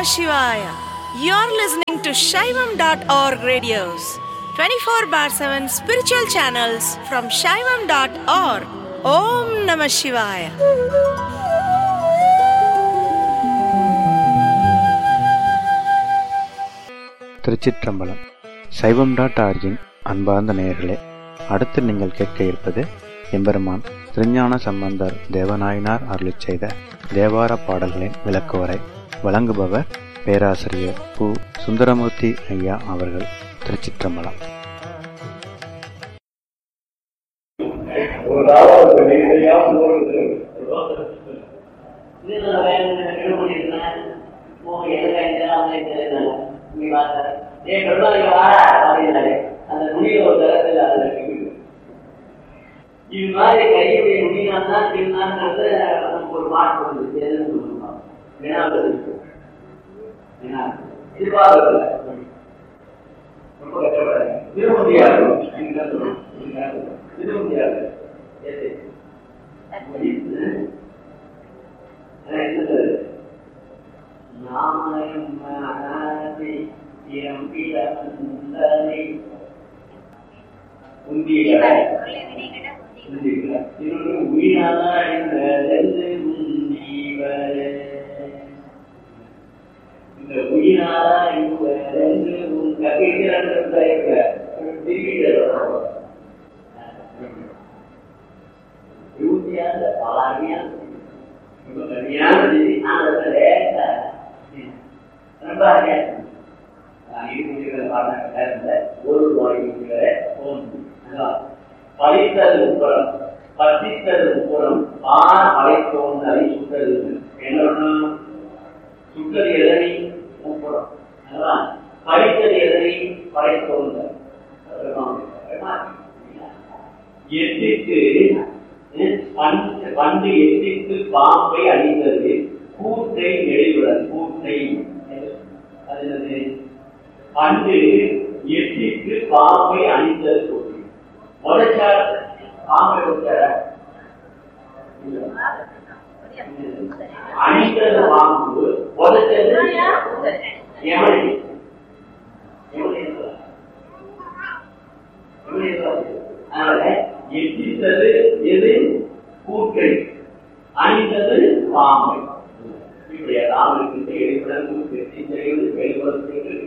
Shivaya. You're listening to Shaivam.org radios, 24 bar 7 spiritual channels from Shaivam.org. Om Namah Shivaya. திருச்சிற்றம்பலம் சைவம் dot origin அன்பார்ந்த நேயர்களே அடுத்து நீங்கள் கேட்க இருப்பது எம்பெருமான் திருஞான சம்பந்தர் தேவநாயனார் அருளிச் செய்த தேவார பாடல்களின் விளக்குவரை வழங்குபவர் பேராசிரியர் பு சுந்தரமூர்த்தி ஐயா அவர்கள் திருச்சிற்றம்பலம் ஒரு நாளாவது நேரடியாக போகிறது இது மாதிரி கையுடைய நுனினால் தான் திருநாங்கிறது நமக்கு ஒரு மாற்றம் வந்து எதுன்னு சொல்லுவாங்க வினாவது வினா எதிர்பார்க்கல ரொம்ப கஷ்டப்படாது திரும்ப முடியாது நீங்க தான் சொல்லணும். நீங்க தான் சொல்லணும். திரும்ப முடியாது எது? இது, அஹ் இது நாமயம் மனதை இறம்பிட வந்தனை உந்தியில உந்தியில இன்னொன்று உயிராழ்ந்து உந்தீவர இந்த உயிராழ்ந்து உன் கதைகள் யூத்தியான பலாரியான ரொம்ப கம்மியான செய்தி நான் அதை லேசா ரொம்ப அருமையா இருக்கு. நான் இருக்கிற பாடம் ஒரு வாய்ப்புகிற பழித்தல் உட்படம் பத்தித்தல் உட்படம் ஆர் அழைத்தோன் அதை சுட்டது என்ன பண்ணணும்? சுட்டது எதனை உட்படம் அதுதான் பழித்தது எதனை படைத்தோன் எட்டிற்கு பண்டு பண்டு எட்டிற்கு பாம்பை அழிந்தது கூட்டை நெடுவிடன் கூட்டை அது என்னது பண்டு எட்டிற்கு பாம்பை அழிந்தது கூட்டை உடைச்சார் பாம்பை உடைச்சார அழிந்தது பாம்பு உடைச்சது எவனை எவனை அதனால எட்டித்தது எது கூட்டை அணிந்தது பாம்பை இப்படி ராமனுக்கு எழுப்புடன் வெற்றி தெரிவது வெளிப்படுத்துகிறது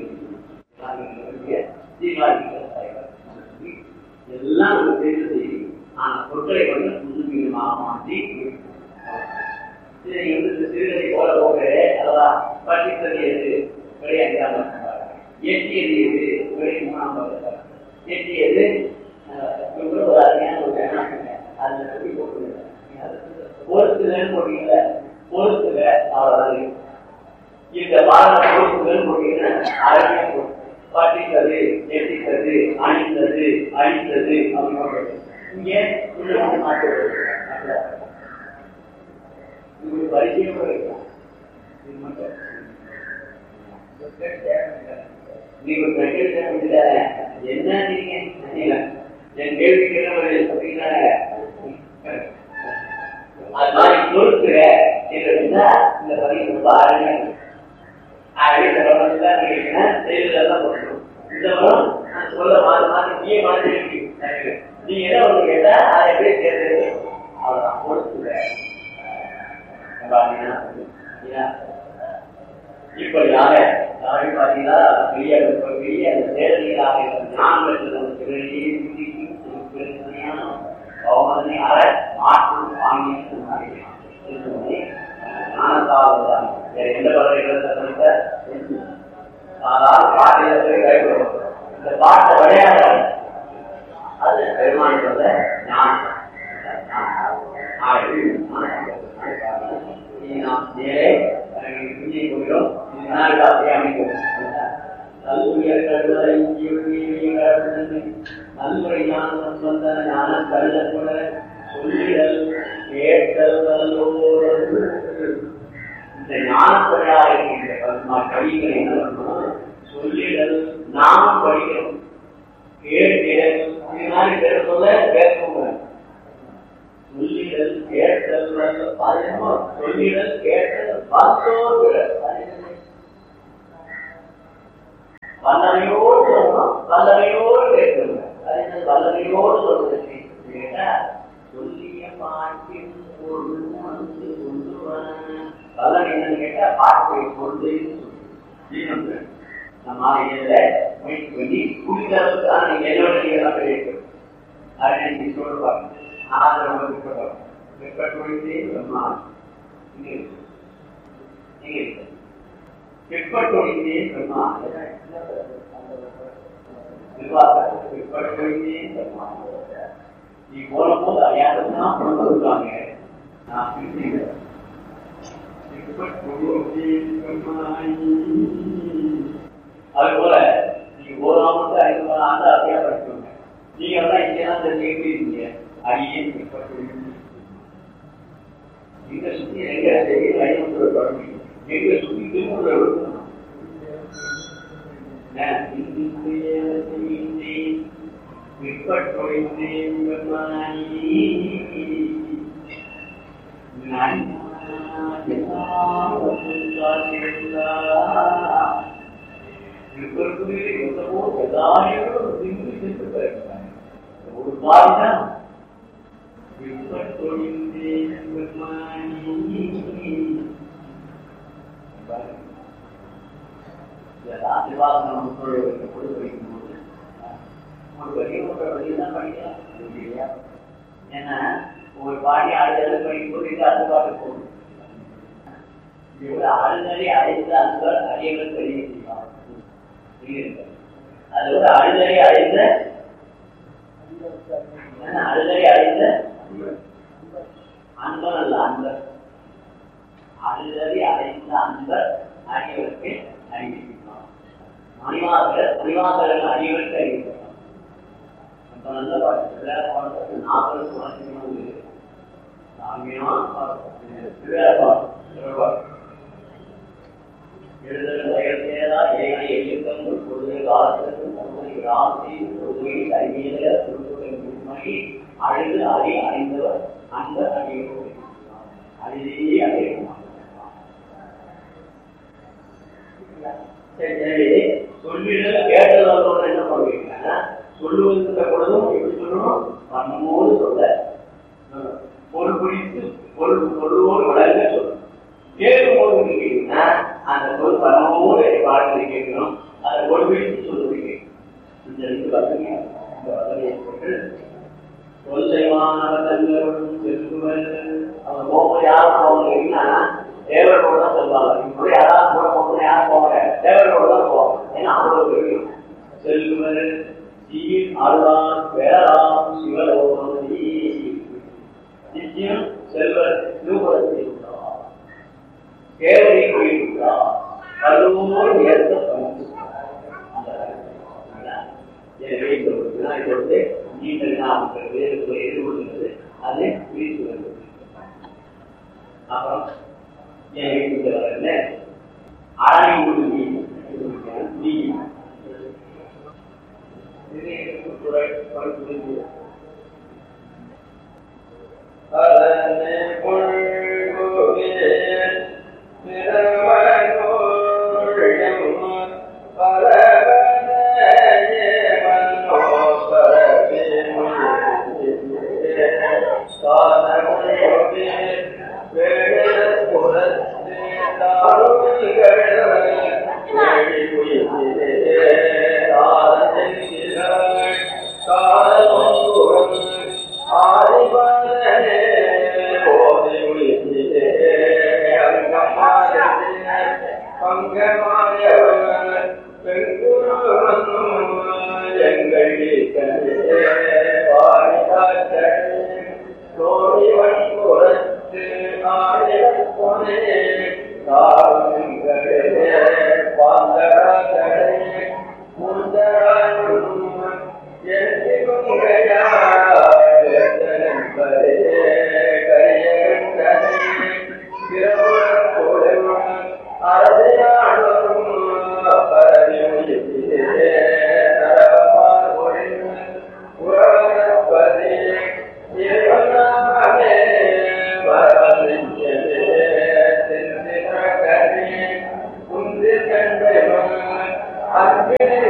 எல்லாம் நமக்கு தெரிந்தது ஆனா பொருட்களை வந்து புதுமையாக மாற்றி இதை வந்து சிறுகதை போல போக அதான் பட்டித்தது எது விளையாட்டாம எட்டியது எது விளை மூணாம் பக்கம் எட்டியது ஒரு அருமையான ஒரு எண்ணம் அதுல சொல்லி போட்டுருங்க பொறுத்துலன்னு போட்டீங்கல்ல பொறுத்துல அவ்வளவுதான் இந்த பாடல பொறுத்துலன்னு போட்டீங்கன்னா அருமையா போட்டு பட்டித்தது எட்டித்தது அணிந்தது அழித்தது அப்படின்னு இங்க உள்ள வந்து மாற்றி இது பரிச்சயம் கூட இருக்கலாம் இது மட்டும் நீங்க பிரச்சனை செஞ்சல என்ன நீங்க என் கேள்வி கேட்கறது அப்படின்னா அது மாதிரி பொறுக்கிற என்றா இந்த பதிவு ரொம்ப அருமையா இருக்கு ஆகவே இந்த படம் தான் கேட்கிறேன்னா செய்வதெல்லாம் போட்டணும் இந்த படம் நான் சொல்ல மாறி மாறி நீ மாதிரி இருக்கு நீங்க என்ன ஒண்ணு கேட்டா அதை எப்படி சேர்ந்து அவ்வளவுதான் பொறுத்துற இப்படியாக யாரும் பார்த்தீங்கன்னா பெரிய பெரிய அந்த தேர்தலாக பவமனை அற மாற்றும் வாங்கி ஞானத்தால் வேற எந்த பதவிகளை ஆனால் பாட்டில போய் கைவிடும் இந்த பாட்டை விளையாட அது பெருமானோட ஞானம் நாம் நேரே புதிய கோயிலும் நாள் அமைக்கும் நல்லுரை ஞான சம்பந்த ஞான கருதப்பட சொல்லிடல் கேட்டல் இந்த ஞானப்படையாக இருக்கின்ற கவிகள் என்ன பண்ணணும் சொல்லிடல் நாமும் படிக்கணும் கேட்கிறேன் இது மாதிரி பேர சொல்ல கேட்க சொல்லிடல் கேட்டல் அது என்னமோ சொல்லிடல் கேட்டல் பார்த்தோர் வல்லமையோடு சொல்லணும் வல்லமையோடு கேட்கணும் அது என்ன வல்லமையோடு சொல்வதற்கு கேட்டா சொல்லிய பாட்டின் பொருள் வந்து கொண்டு வர வல்லமை என்னன்னு கேட்டா பாட்டை கொண்டு சொல்லி நம்ம ஆலையில முயற்சி பண்ணி குடிக்கிற அளவுக்கு தான் நீங்க என்னோட நீங்க தான் கிடைக்கும் அதை நீங்க சொல்லுவாங்க ஆதரவு விற்பட்டோம் விற்பட்டொழிந்தே பிரம்மா இங்க இருக்கு இங்க இருக்கு விற்பட்டொழிந்தே பிரம்மா விற்பட்டொழிந்தே பிரம்மா நீ போன போது யாருன்னா கொண்டு வருவாங்க நான் பிரிச்சுக்கிறேன் அது போல நீங்க ஓராமட்டு ஐந்து ஆண்டு அதையா படிக்கணும் நீங்க எல்லாம் இங்கெல்லாம் தெரிஞ்சுக்கிட்டு இருக்கீங்க அடியே எங்க சுத்தி எங்க சரி ஐநூறு தொடங்கி எங்க சுத்தி திருமூல எடுக்கணும் ஒரு பாடினா ஏன்னா ஒரு பாடி அடுத்த படிக்கும் போது இது அந்த பாட்டு போகும் இவ்வளவு அழுதறி அழைத்து அந்த அடியவர்கள் தெரிய செய்வார் அதோட அழுதறி அழைத்த அழுதறி அழைத்த அன்பர் அல்ல அன்பர் அழுதறி அழைத்த அன்பர் அடியவருக்கு அறிவிப்பார் மணிவாசகர் மணிவாசகர் அடியவருக்கு அறிவிப்பார் அப்ப நல்ல பாட்டு நாற்பது குழந்தைங்க சாமியா எழுதல் வயசேதா ஏனை எழுத்தங்கள் பொழுது காலத்திற்கும் பொழுது ராசி பொழுது அறிவியல பொழுது அழுது அறி அறிந்தவர் அந்த அறிவு அறிவே அறிவு சொல்லிட கேட்டதோட என்ன பண்ணுவீங்க சொல்லுவதற்கு பொழுதும் எப்படி சொல்லணும் மனமோடு சொல்ல பொருள் குறித்து பொருள் பொருளோடு வளர்க்க சொல்லணும் கேட்கும் போது கேட்டீங்கன்னா அந்த பொருள் மனமோடு வாழ்க்கை கேட்கணும் அதை பொருள் குறித்து சொல்லுவது கேட்கணும் இந்த ரெண்டு வசதியை இந்த வசதியை போட்டு தொல்லைமானவர்களும் செல்வல் அவங்க போகும்போது யாரும் போவாங்கன்னா தேவர்களோட தான் சொல்லுவாங்க இப்படி யாராவது கூட போகணும் யாரும் போவாங்க தேவர்களோட தான் போவாங்க ஏன்னா அவ்வளவு தெரியும் செல்வல் சீர் அருளான் வேளாண் சிவலோகம் நிச்சயம் செல்வர் திருமணத்தை உள்ளார் கேவலை கூறியுள்ளார் பல்வோடு ஏற்ற பங்கு எனவே இந்த ஒரு வினாய் கொடுத்து நீண்ட வினாவுக்கு எதிர்கொள்கிறது அது பிரித்து வருகிறது அப்புறம் என் வீட்டுக்கு வரல அரணை ஊடு நீ நீ துறை பரிசு அரணை கொள்குவே திருமணோழியம் பரவனையே மன்னோ பரவே சாதமுழுவே வேட புறத்தே தாருங்கள் வேடி உயிரே ஆதரிக்கிறாய் காலமோடு ஆதிபதனே போதி உயிரே அங்கமாயதே பங்கமாயவன் பெண்குருவனும் எங்கள் ஈசனே வாரிகாச்சே கோடி வன்புறத்து ஆயிரம் பொனே காருங்களே பாந்தராசனே முந்தராயும் அன்பினை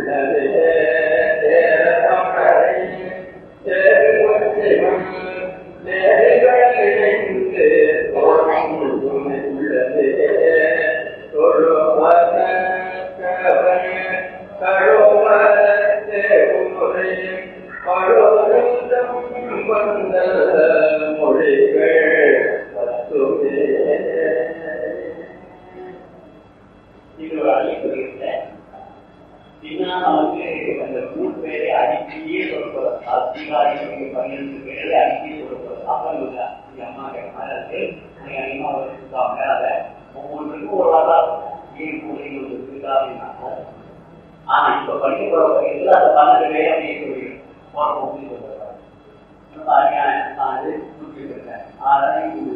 இது ஒரு அழைப்பு இருக்கிறேன் பின்னால் வந்து அந்த மூணு பேரை அடிக்கையே சொல்றது அதிகாரி பன்னிரண்டு பேரை அடிக்கையே சொல்றது அப்பன் இல்லை எங்க அம்மா கேட்க இருக்கு நீங்க அதிகமா வச்சுருக்காங்க அதை ஒவ்வொன்றுக்கும் ஒரு வாரம் ஏன் பிள்ளைங்க இருக்கா அப்படின்னாங்க ஆனா இப்ப படிக்க போற பையன்ல அந்த பன்னெண்டு பேரை அப்படியே சொல்லிடும் போன போக்கு சொல்றாங்க அது குறிப்பிட்டிருக்கேன் ஆறாயிரம்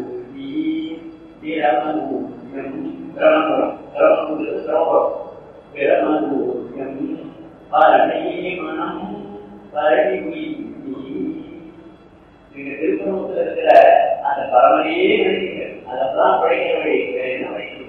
பிரமபுரம் பிரமபுரம் பிரமபுரம் பிரமபுரம் பரணிமணம் பரணி நீங்க திருப்பணத்துல இருக்கிற அந்த பரமனையே நினைக்கிறீங்க அதெல்லாம் படைக்கிற வழி வேற என்ன படிக்கணும்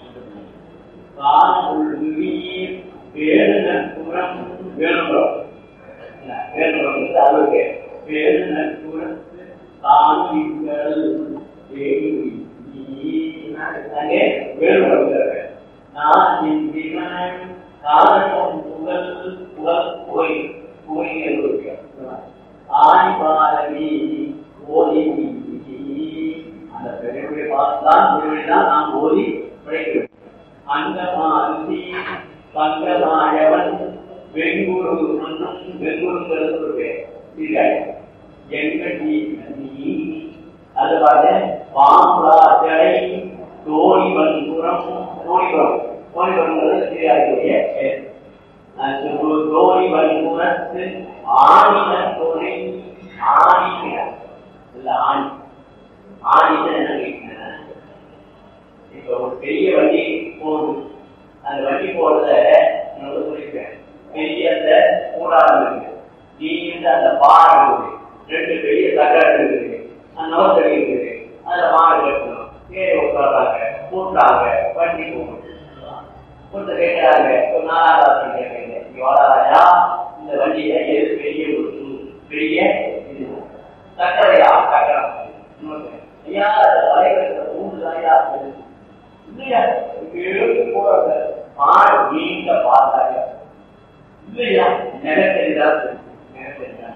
வானொழுவீர் வேணுநற்புறம் வேணுபுரம் வேணுபுரம் வந்து அவருக்கு வேணுநற்புறத்து தாங்கள் வேணு அங்கே வேணுபுரம் நான் என்கிறேன் காரணம் புகழ் புகழ் கோயில் கோயில் இருக்கு ஆணி பாரதி ஓதி அந்த பெருமையை பார்த்துதான் பெருமை தான் நாம் ஓதி பிழைக்கிறோம் அந்த மாதிரி பங்கமாயவன் வெங்குரு மன்னும் வெங்குருங்கிறது ஒரு பேர் இல்லை எங்கடி நதி அது பாரு பாம்புராஜரை தோணிவன்புறம் தோணிபுரம் தோணிபுரங்கிறது சீராஜுடைய பேர் தோணி வன்புறத்து ஆணின துணை ஆணின இல்ல ஆணி ஆணின என்ன கேட்கிறேன் இப்ப ஒரு பெரிய வண்டி போகுது அந்த வண்டி போறத நான் சொல்லிக்கிறேன் பெரிய அந்த கூடாரம் இருக்கு நீ இந்த அந்த பாறை இருக்குது ரெண்டு பெரிய தகரம் இருக்குது அந்த நோத்தடி இருக்குது அதுல மாடு கட்டணும் ஏறி உட்கார்றாங்க கூட்டுறாங்க வண்டி போகுது கூட்டு கேட்கிறாங்க ஒரு நாலாவது கேட்கறீங்க நீ வாடாராஜா இந்த வண்டியில எது பெரிய ஒரு பெரிய இது சக்கரையா சக்கரம் ஐயா வரைகிற ஊடுதாயா இல்லையா எழுந்து போறாங்க மாடு நீண்ட பார்த்தாங்க இல்லையா நிலத்தெரிதான் நிலத்தெரிதான்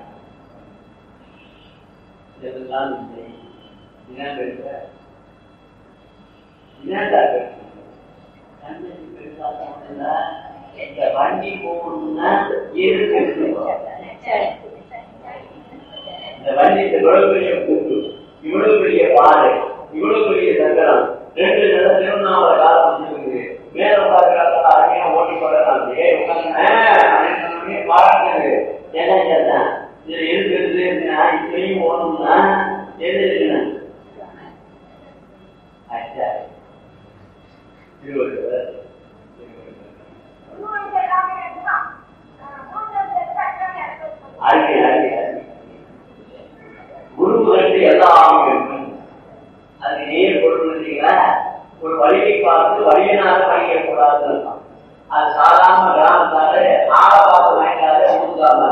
இதெல்லாம் இல்லை என்ன பேசுற என்னடா பேசுற கண்ணுக்கு பெருசா தோணுதா? இந்த வண்டி போகணும்னா இருக்கு இந்த வண்டி இவ்வளவு பெரிய கூட்டு இவ்வளவு பெரிய பாதை இவ்வளவு பெரிய சக்கரம் ரெண்டு நல்ல திருவண்ணாமலை காலம் வந்துருக்கு மேல உட்கார்ந்து அருமையா ஓட்டி போடுறாங்க ஏ உட்காந்து பாராட்டுது என்ன கேட்டேன் இதுல இருக்கிறது இப்படியும் ஓடணும்னா எது இருக்கணும் அச்சா திருவள்ளுவர் அறிக்கை அறிக்கை அறிக்கை குருவுகளுக்கு எல்லாம் இருக்கும் அது நேர் பொருள் இருந்தீங்களா ஒரு வழியை பார்த்து வழியினால வழியக்கூடாதுன்னு இருக்கும். அது சாதாரண கிராமத்தால ஆள பார்த்து வாங்கினாலே முழுதாம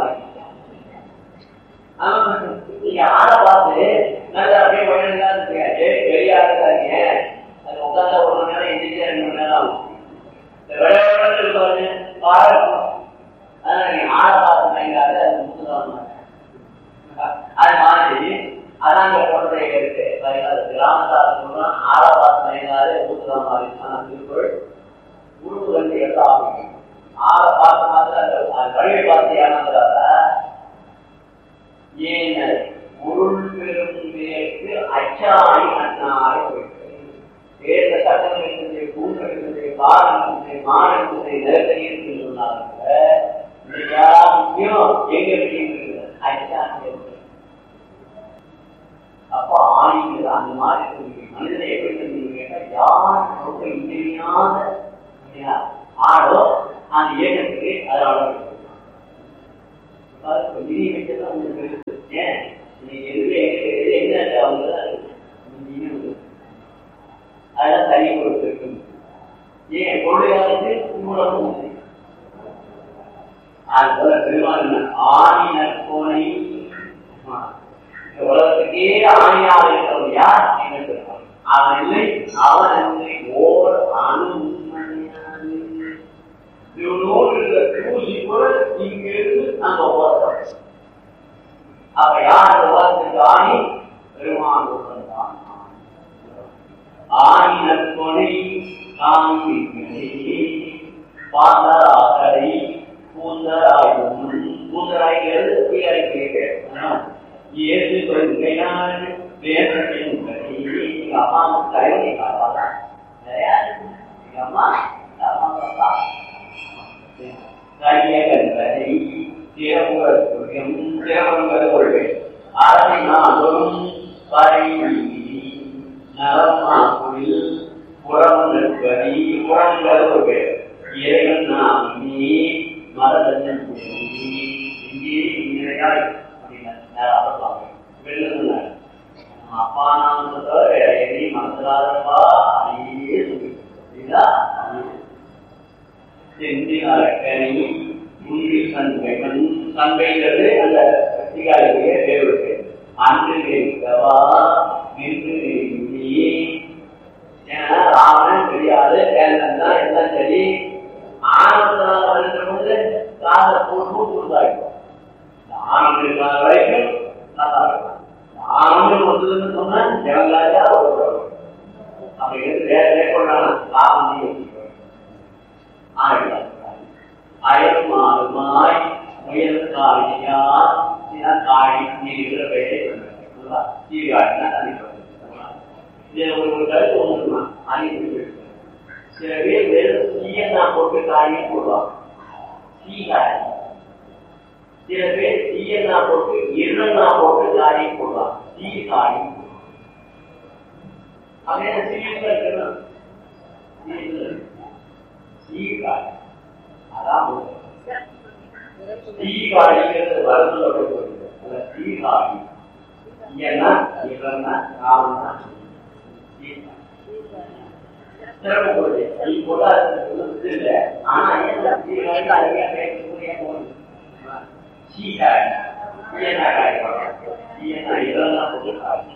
நீங்க ஆள பார்த்து நல்லா அப்படியே வழியா இருக்கீங்க பெரியா இருக்காங்க அது உட்கார்ந்த ஒரு மணி நேரம் எந்திரிச்சு ரெண்டு மணி நேரம் ஆகும் இந்த விளையாட்டு இருப்பாரு பாருங்க அதனால நீங்க ஆள பார்த்து வாங்கினாலே அது முழுதாம அது மாதிரி அதாங்க போன்றே இருக்கு அது கிராமத்தார் சொன்னா ஆறாவது மயிலாறு ஊத்துதான் மாதிரி ஆனா திருக்குறள் குரு வந்து எல்லாம் ஆற பார்த்த மாதிரி அந்த கழிவை பார்த்து ஏமாந்துடாத ஏன் உருள் பெரும் பேருக்கு அச்சாணி அண்ணாறு வேத சட்டம் இருந்தது கூண்டு இருந்தது காலம் இருந்தது மாடு இருந்தது நிலத்தடி இருக்குன்னு சொன்னாங்க இல்லையா முக்கியம் எங்க இருக்கு அச்சாணி இருக்கு அப்போ ஆணிகள் அந்த மாதிரி இருக்கு. மனிதனை எப்படி தெரிஞ்சு கேட்டா யார் ரொம்ப இன்றியாத இல்லையா, ஆடோ அந்த இயக்கத்துக்கு அது அளவு நிதி வச்சதான் உங்களுக்கு இருக்கு ஏன் நீங்க எதுல எங்க எது எங்க அவங்க அதெல்லாம் தனி பொறுத்து இருக்கு ஏன் பொருளாதாரத்து மூலமும் உண்டு. அது போல பெருமாள் ஆணி நற்கோனை இந்த உலகத்துக்கே ஆணியாக இருக்கிறவன் யார் எங்க பெருமாள் அவன் இல்லை அவன் இல்லை ஓர் அணுமணியானே இவனோடு இருக்கிற தூசி கூட இங்கிருந்து அங்க ஓடுறோம் அப்ப யார் அந்த உலகத்துக்கு ஆணி பெருமான் ஒருவன் தான் ஆணி நற்கொனை காமி பாந்தராகரை பூந்தராயும் பூந்தராய்கிறது தீயரைக்கிறேன் ஏது கொள்கையான் வேதத்தின் கடி அம்மா கருணை காப்பாதான் அம்மா அம்மா கையகன்றதை திறமுகல் கொள்கையும் திறமுகல் கொள்கை அரசை நாளும் பறை நலமாக்குள் புறம் நிற்பதி புறங்கள் கொள்கை இறைவன் நாம் நீ மரதன் இங்கே இணையாய் அப்படின்னு அப்பா நாம தவிர வேற எதையும் மனசிலாதப்பா அதையே சொல்லி செந்தினாரக்கனி முந்தி சண்பைவன் சண்பைங்கிறது அந்த கத்திகாரியுடைய தேவருக்கு அன்று இருக்கவா நின்று நீ ஏன்னா ராமன் தெரியாது வேந்தன் தான் எல்லாம் சரி ஆனந்தனால வரும்போது காத போட்டு புதுதாயிருக்கும் ஆனந்தம் இருக்கிற வரைக்கும் நல்லா இருக்கும் ஆனந்தம் வந்ததுன்னு சொன்னா ஜெகங்காஜா அப்படி இருந்து வேற மேற்கொள்ளாம ராமன் அயல்மாறுமாய் முயல் காளியார் காளி நீர் பெயரை சீர்காழினா இதுல ஒரு ஒரு கருத்து ஒண்ணுமா அறிவு சில பேர் வெறும் சீயனா போட்டு காளியும் போடுவாங்க சீகாழி சில பேர் சீயனா போட்டு இருளனா போட்டு காளியும் போடுவாங்க சீகாழி அதே சீரியஸா இருக்கணும் சீகாழி அதான் சீகாழிங்கிறது வருத்தம் சீகாழி ஏன்னா இவன்னா ராமன்னா சிறப்பு நீ கூட இல்ல ஆனா ஏன் சீகாழி அழகா பேசக்கூடிய சீகாழி சீயனா காய் சீயனா இதெல்லாம் போட்டு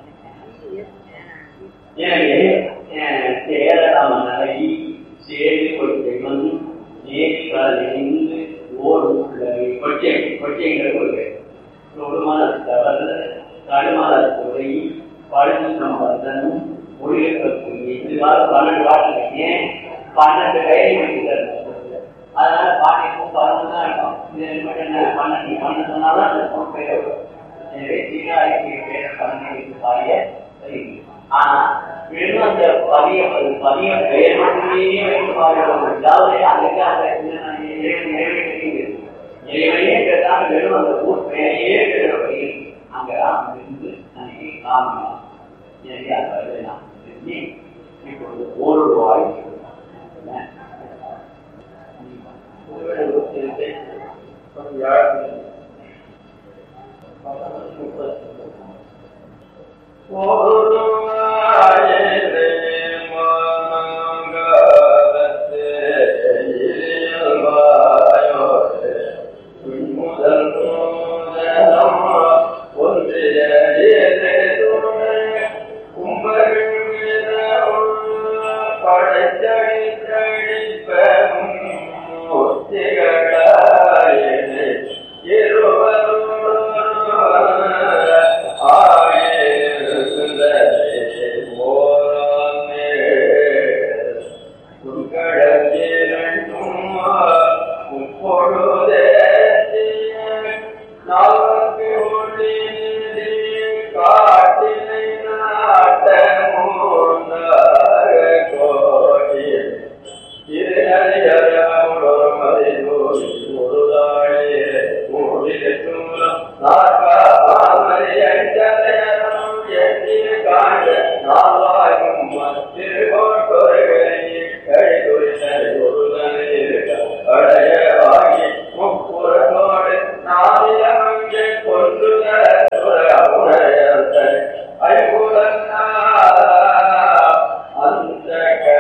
எனவே சேரமலை சேரி கொள்கைவன் நேரிலிருந்து ஓடும் கொச்சை கொச்சைங்கிற கொள்கை தொடுமல தவறு தடுமல துறை பழுது சம்பந்தன் ஒளியக்கூடிய இதுவாக பன்னெண்டு பாட்டு ஏன் பன்னெண்டு கையை வைக்கிறது அதனால பாட்டிக்கும் பன்னெண்டு தான் இருக்கும் இது மட்டும் என்ன பன்னெண்டு பன்னெண்டு சொன்னாலும் அந்த மூணு பேர் வரும் எனவே சீராய்க்கு பேர பன்னெண்டு பாடிய ஆனா வெறும் அந்த பதிய பதிய பெயர் மட்டுமே வைத்து பாடுறோம் அதாவது அன்னைக்கு அந்த இறைவனையே கேட்டால் வெறும் அந்த ஊர் பெயரையே கேட்கிறபடி அங்கதான் இருந்து அன்னைக்கு காரணம் எனவே அந்த வயதை நாம் தெரிஞ்சு இப்பொழுது ஒரு ரூபாய்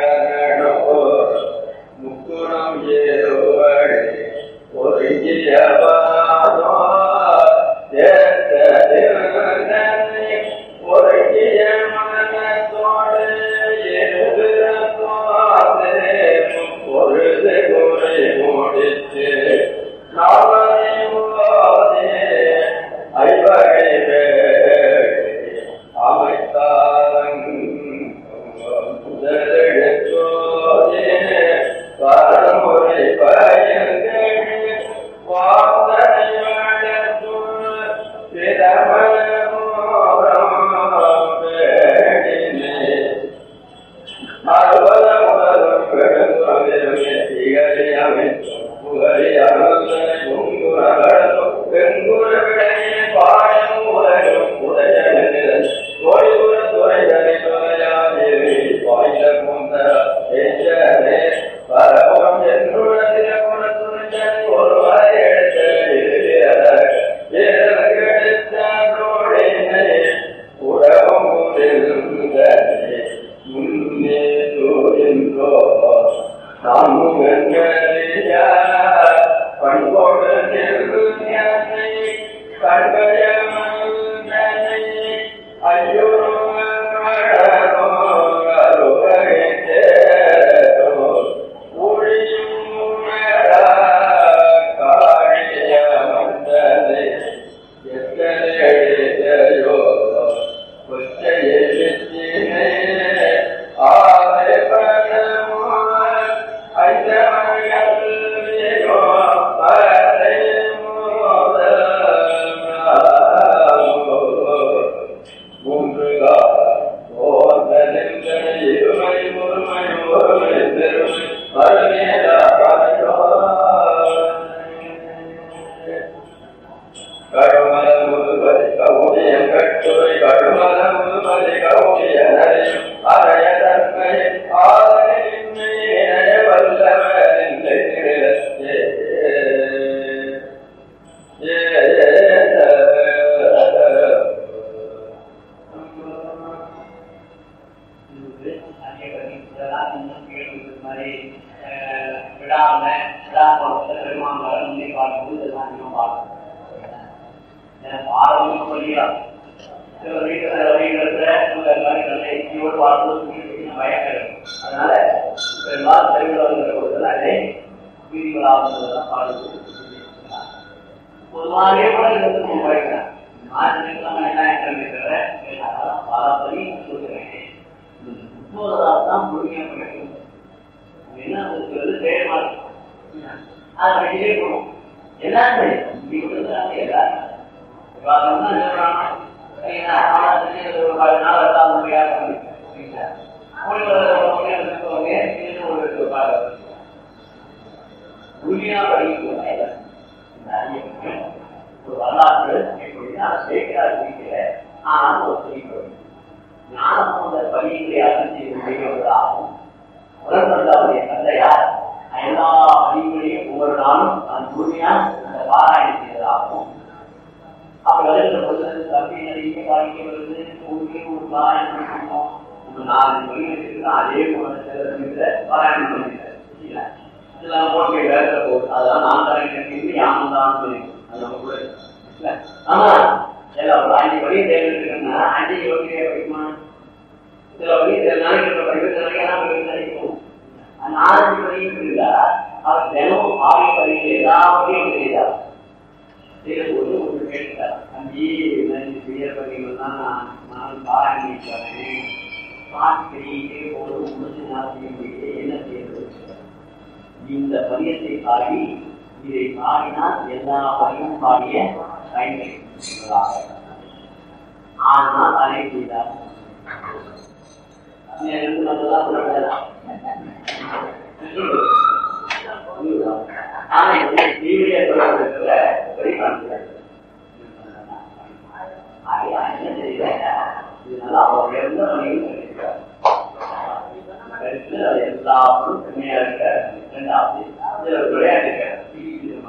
முக்குணம் ஏதோ ஒரு வந்து இதெல்லாம் அதிகமாக பார்க்கணும் எனக்கு பாடமும் சொல்லியா சில வீட்டில் சில வீடுகளில் இந்த மாதிரி நல்ல இசையோடு பார்த்து பயம் இருக்கும் அதனால பெரும்பாலும் தெருவில் பொழுதுல அதை வீதிகளாக பாடுவது பொதுவாகவே கூட இருந்து நம்ம படிக்கிறேன் மாற்றத்துக்கெல்லாம் என்ன இருக்கிற பாரம்பரி சொல்லுகிறேன் முப்போதாக தான் முழுமையாக படிக்கணும் என்ன சொல்றது செயல்பாடு அதை படிக்கவே போகணும் எல்லாரும் படிக்கணும் இங்கே வந்து எல்லாரும் விவாதம்னா என்ன பண்ணணும் சரிங்களா? ஆனா, திடீர்னு ஒரு பத்து நாள் வந்தா அந்த மாதிரி யாரும் பண்ணிக்க. சரிங்களா? ஒரு ஒரு ஒரு இடத்துக்கு வந்து திடீர்னு ஒரு ஒரு பாரு. உறுதியா படிக்கணும் இந்த அறிவு. ஒரு வரலாற்று எப்படின்னா சேர்க்கிறார் வீட்டில ஆனால் ஒரு சொல்லிக்கணும் ஞானம் அந்த பணிகளை அறிஞ்சு செய்வதாகும் உடன்பட்டாவுடைய தந்தையார் எல்லா பணிகளையும் ஒவ்வொரு நாளும் நான் முழுமையா அந்த பாராயணம் செய்ததாகும் அப்ப வருகிற பொழுது தம்பி நிறைய பாதிக்க வருது உங்களுக்கு ஒரு பாராயணம் பண்ணிக்கணும் ஒரு நாலு மணி வச்சுருக்கா அதே போல சில பாராயணம் பண்ணிக்கிறேன் இதெல்லாம் போட்டு வேற போகுது அதெல்லாம் நான் தரேன் கட்டிட்டு யாரும் தான் சொல்லி அது நம்ம கூட இல்ல ஆமா எல்லாம் ஒரு அஞ்சு மணி தேவை இருக்குன்னா அஞ்சு யோகியை படிக்குமா சில வழி சில நாளைக்கு படிப்பு சில நாளைக்கு நான் படிப்பு நினைக்கும் அந்த நாலஞ்சு மணிக்கு இருந்தா அவர் தினமும் ஆகிய பணிகள் எல்லாத்தையும் செய்தார் செய்யும்போது ஒன்று கேட்டார் தம்பி இந்த பெரிய பணிகள் தான் நான் நான் பாராயணிக்கிறேன் பாட்டு போது முடிஞ்சு நான் செய்ய முடியல என்ன செய்யறது இந்த பதியத்தை பாடி இதை பாடினால் எல்லா பதியும் பாடிய பயன்கள் ஆனால் அதை செய்தார் ரெண்டு நல்லதா சொல்லப்படலாம் ஆனா இந்த தீவிர தொடர்புல வெளிக்காட்டுகிறார் ஆகையா என்ன தெரியல இதனால அவர் எந்த பணியும் சொல்லியிருக்கார் கருத்துல அது எல்லாரும் செம்மையா இருக்க ரெண்டாவது இதுல ஒரு விளையாட்டு இருக்க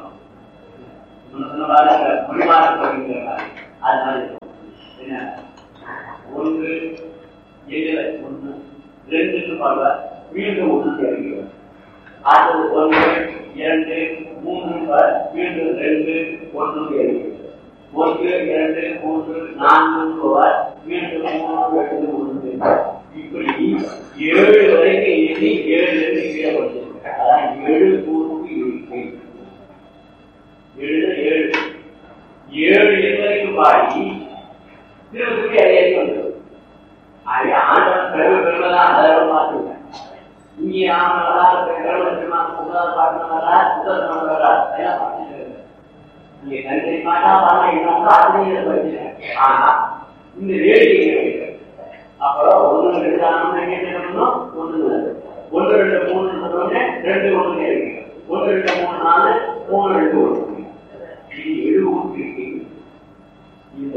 மொழிமாற்றம் பண்ணுங்கிற மாதிரி அது மாதிரி இருக்கும். என்ன ஒன்று எதிர ஒன்று ரெண்டு பாடுவா மீண்டும் ஒன்று சேர்க்கிறோம் அடுத்தது ஒன்று இரண்டு மூன்று பார் மீண்டும் ரெண்டு ஒன்று சேர்க்கிறோம் ஒன்று இரண்டு மூன்று நான்கு பார் மீண்டும் மூன்று ரெண்டு ஒன்று இப்படி ஏழு வரைக்கும் எண்ணி ஏழு கீழே படிச்சிருக்கேன் அதான் ஏழு கூறுக்கு இருக்கை ஏழு ஏழு ஏழு எண் வரைக்கும் பாடி திருப்பதி ஐயாயிரம் வந்துடும் அது ஆண்டவன் பெருமை பெருமைதான் அதெல்லாம் பார்த்துருக்கேன் இங்கே ஆண்டவனா பெருமை பெருமா புகழ் பார்க்கணுங்களா புகழ் பண்ணுறா எல்லாம் பார்த்துட்டு இங்க கருத்தை மாட்டா பண்ண இன்னும் அதுலேயே படிச்சிருக்கேன் ஆனா இந்த வேடிக்கை அப்புறம் ஒன்று ரெண்டு ஆனந்தம் என்ன பண்ணணும் ஒன்று ஒன்று ரெண்டு மூணு சொன்னோடனே ரெண்டு ஒன்று இருக்கு ஒன்று ரெண்டு மூணு நாலு மூணு ரெண்டு ஒன்று இது எழுபது இருக்கு இந்த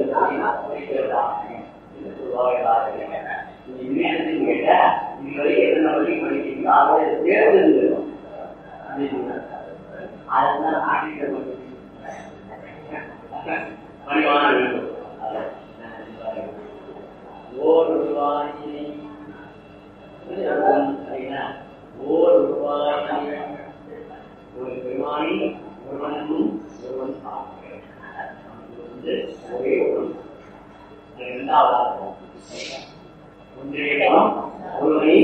கேட்டா இதுவரை எத்தனை வழி படிக்கிறீங்க அதை தேர்ந்து அதுதான் ஆடிட்ட பணிவான வேண்டும் ஓர் ரூபாயினை ஓர் ரூபாயினை ஒரு பெருமானி ஒருவனும் ஒருவன் வந்து ஒரே ஒரு இரண்டாவதாக ஒன்றிய ஒருவனை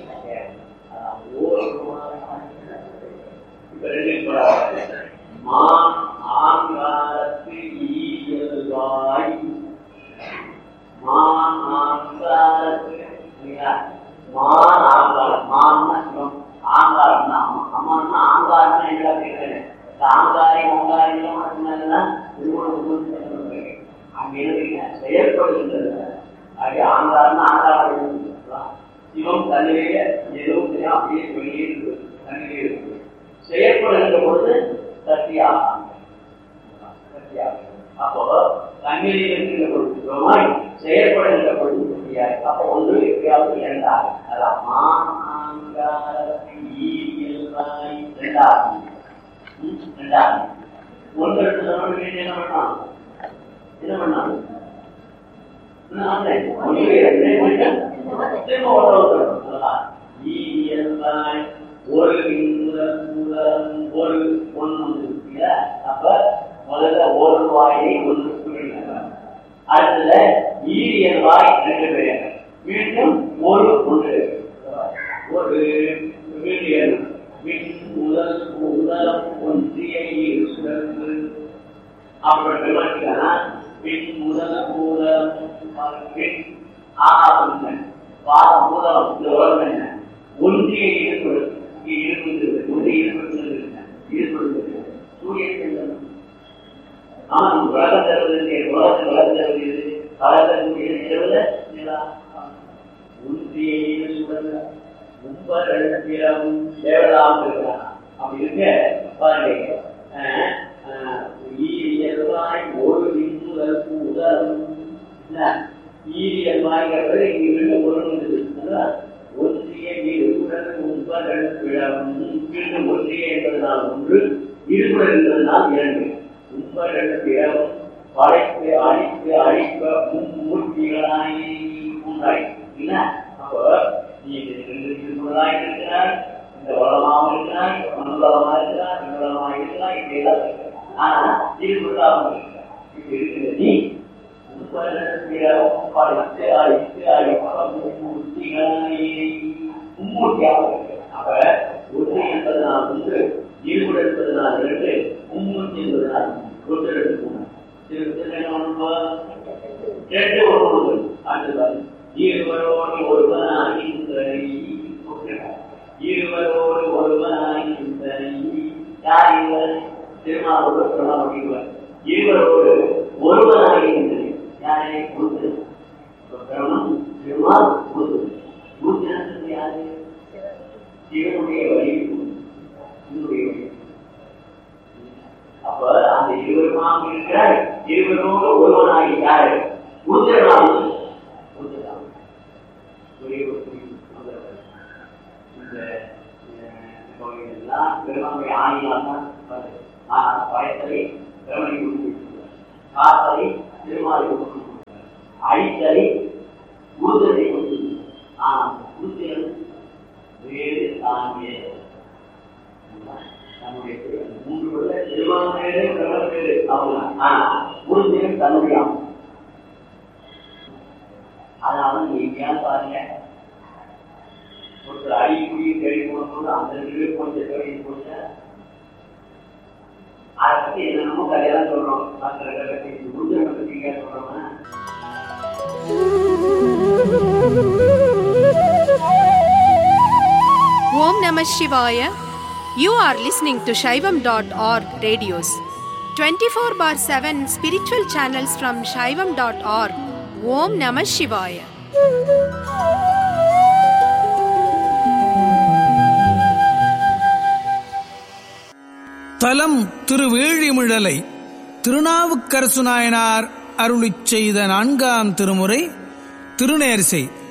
ஓர் ரூபாய் இப்ப ரெண்டு மான் ஆங்காரத்து ஈயல்வாய் மான் ஆங்காரத்து மான் ஆங்காரம் மான்னா சிவம் ஆங்காரம்னா அம்மா அம்மான்னா ஆங்காரம்னா என்ன கேட்கிறேன் ஆங்காரி ஓங்காரி அங்கே எழுதுங்க செயல்படுகின்றது அது ஆங்காரம்னா ஆங்காரம் சிவம் தன்னிலேயே எதுவும் தெரியும் அப்படியே வெளியே இருக்குது தன்னிலே இருக்குது செயல்படுகின்ற பொழுது சக்தியாகும் சக்தியாகும் அப்போ தண்ணியில் இருக்கின்ற பொழுது சிவமாய் செயல்படுகின்ற பொழுது சக்தியாக அப்போ ஒன்று எப்படியாவது இரண்டாக அதான் மாங்காரத்தில் ஈரியல்வாய் இரண்டாகும் ம், இரண்டாகும் ஒன்று ரெண்டு சொன்ன என்ன பண்ணான் என்ன பண்ணான் ஒரு ஒரு ஒன்று அப்ப வாயை ஒன்று கூறினார் அடுத்தது ஈரியல் வாய் ரெண்டு பேர் மீண்டும் ஒரு ஒன்று ஒரு வீரியல் மின் முதல் முதலம் ஒன்றிய இரு சுழன்று அப்புறம் பெருமாட்டிக்கான பின் முதல் பூதம் பின் ஆகா புத்தன் பாதம் பூதம் இந்த உலகம் என்ன ஒன்றிய ஈடுபடு ஈடுபடுகிறது ஒன்றிய ஈடுபடுகிறது ஈடுபடுகிறது சூரிய சந்திரன் ஆமா உலகம் தருவது உலகத்தில் உலகம் தருவது கலக்கக்கூடிய நிலவுல நிலா ஒன்றிய ஈடுபடுறது ரொம்ப ரெண்டு தேவலாம் இருக்கிறான் அப்படி இருக்க பாருங்க அஹ், அஹ், ஈரியல்வாய் ஒரு நின்முதல் உதலும் ஈரியல்வாய்ங்கிறது இங்க ரெண்டு பொருள் இருக்குது அதான் ஒன்றிய இருபுடன் முன்பதல் பிழவும் மீண்டும் ஒன்றிய என்பதனால் ஒன்று இருபுடன் என்பதனால் இரண்டு முன்பதல் பிழவும் படைப்பு அழிப்பு அழிப்ப மும்மூர்த்திகளாய் உண்டாய் இல்ல அப்போ நீ ரெண்டு திருமுறையாய் இருக்கிறார் இந்த உலகமாக இருக்கிறார் மனுலகமா இருக்கிறார் விண்ணுலகமா இருக்கிறார் இப்படி எல்லாம் இருக்கிறார் ஆனா திருமுறையாகவும் இருக்கிறார் இப்படி இருக்கிற நீ படைத்து அழித்து அழிப்ப மும்மூர்த்திகளாய் மும்மூர்த்தியாக இருக்கிறார் அப்ப ஒன்று என்பதனால் ஒன்று இருபது என்பதனால் இரண்டு மும்மூர்த்தி என்பதனால் ஒன்று ரெண்டு மூணு ரெண்டு ஒன்று அடுத்தது இருவரோடு ஒருவனாகி இருவரோடு ஒருவனாகி யார் இவர் திருமாவளவர் பிரணாமணிவர் இருவரோடு ஒருவனாகி யாரை கொடுத்து பிரணம் திருமால் கொடுத்து நூற்றி யாரு சிவனுடைய வழி சிவனுடைய வழி அப்ப அந்த இருவருமாக இருக்கிற இருவரோடு ஒருவனாகி யாரு உத்திரனாம ஒரே ஒரு குறிப்பு. அந்த, இந்த அஹ், எல்லாம் பெருமாளுடைய ஆணியாக தான் வருது. ஆனா பயத்தலை பெருமனை கொடுத்து காத்தலை திருமாலை கொடுத்து அழித்தலை உறுதலை கொடுத்து ஆனா உறுதியல் வேறு தாங்கிய நம்முடைய மூன்று உள்ள திருவாங்கேடு பிரபலமேடு அவங்க ஆனா உறுதியும் தன்னுடைய அதனால நீங்க எங்கேயாவது பாருங்க ஒருத்தர் அடி குடி தேடி போடும்போது அந்த வீடு கொஞ்சம் தேடி போடுங்க அதை பத்தி என்னென்னமோ கதையெல்லாம் சொல்றோம் அந்த கட்டி உறுதியை பத்தி நீங்க சொல்றோம்னா Om Namah Shivaya. You are listening to Shaivam.org radios. 24 bar 7 spiritual channels from Shaivam.org. Om Namah Shivaya. தலம் திருவேழிமிழலை திருநாவுக்கரசு நாயனார் அருளிச் செய்த நான்காம் திருமுறை திருநேர்செய்